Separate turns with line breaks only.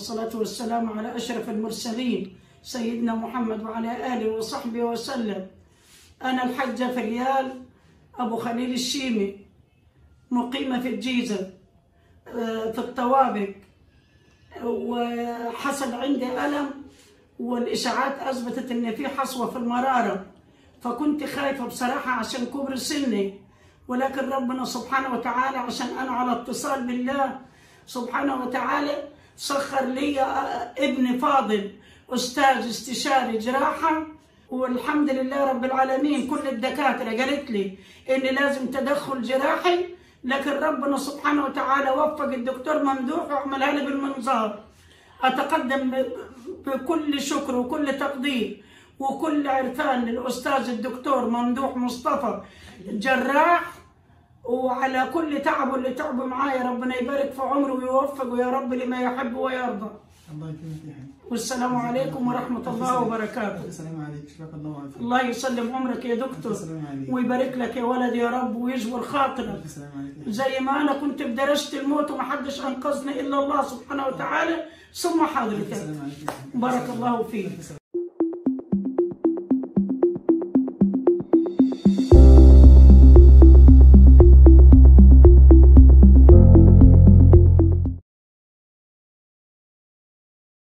والصلاة والسلام على أشرف المرسلين سيدنا محمد وعلى آله وصحبه وسلم أنا الحجة فريال أبو خليل الشيمي مقيمة في الجيزة آه، في الطوابق وحصل عندي ألم والإشاعات أثبتت إن في حصوة في المرارة فكنت خايفة بصراحة عشان كبر سني ولكن ربنا سبحانه وتعالى عشان أنا على اتصال بالله سبحانه وتعالى سخر لي ابن فاضل أستاذ استشاري جراحة والحمد لله رب العالمين كل الدكاترة قالت لي إن لازم تدخل جراحي لكن ربنا سبحانه وتعالى وفق الدكتور ممدوح وعملها لي بالمنظار أتقدم ب- بكل شكر وكل تقدير وكل عرفان للأستاذ الدكتور ممدوح مصطفى جراح وعلى كل تعبه اللي تعبه معايا ربنا يبارك في عمره ويوفقه يا رب لما يحب ويرضى
الله يكرمك يا حبيبي
والسلام عليكم ورحمة الله وبركاته
السلام عليك شفاك الله وعافيك
الله يسلم عمرك يا دكتور
السلام عليك
ويبارك لك يا ولد يا رب ويجبر خاطرك
السلام عليك
زي ما انا كنت بدرجة الموت ومحدش انقذني الا الله سبحانه وتعالى ثم حضرتك
السلام عليك يا حبيبي.
بارك الله فيك